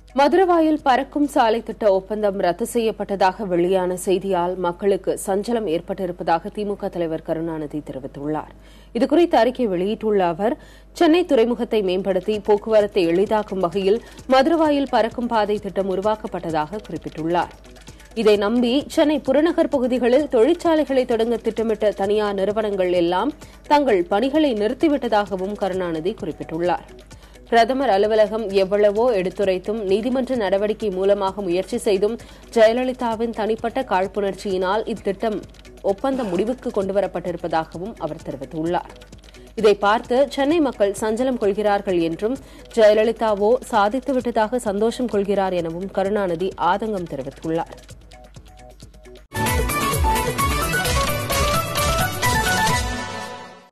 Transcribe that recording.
மதுரவாயில் பறக்கும் சாலை திட்ட ஒப்பந்தம் ரத்து செய்யப்பட்டதாக வெளியான செய்தியால் மக்களுக்கு சஞ்சலம் ஏற்பட்டிருப்பதாக திமுக தலைவர் கருணாநிதி தெரிவித்துள்ளார் இதுகுறித்து அறிக்கை வெளியிட்டுள்ள அவர் சென்னை துறைமுகத்தை மேம்படுத்தி போக்குவரத்தை எளிதாக்கும் வகையில் மதுரவாயில் பறக்கும் பாதை திட்டம் உருவாக்கப்பட்டதாக குறிப்பிட்டுள்ளார் இதை நம்பி சென்னை புறநகர் பகுதிகளில் தொழிற்சாலைகளை தொடங்க திட்டமிட்ட தனியார் நிறுவனங்கள் எல்லாம் தங்கள் பணிகளை நிறுத்திவிட்டதாகவும் கருணாநிதி குறிப்பிட்டுள்ளார் பிரதமர் அலுவலகம் எவ்வளவோ எடுத்துரைத்தும் நீதிமன்ற நடவடிக்கை மூலமாக முயற்சி செய்தும் ஜெயலலிதாவின் தனிப்பட்ட காழ்ப்புணர்ச்சியினால் இத்திட்டம் ஒப்பந்தம் முடிவுக்கு கொண்டுவரப்பட்டிருப்பதாகவும் அவர் தெரிவித்துள்ளார் இதை பார்த்து சென்னை மக்கள் சஞ்சலம் கொள்கிறார்கள் என்றும் ஜெயலலிதாவோ சாதித்துவிட்டதாக சந்தோஷம் கொள்கிறார் எனவும் கருணாநிதி ஆதங்கம் தெரிவித்துள்ளார்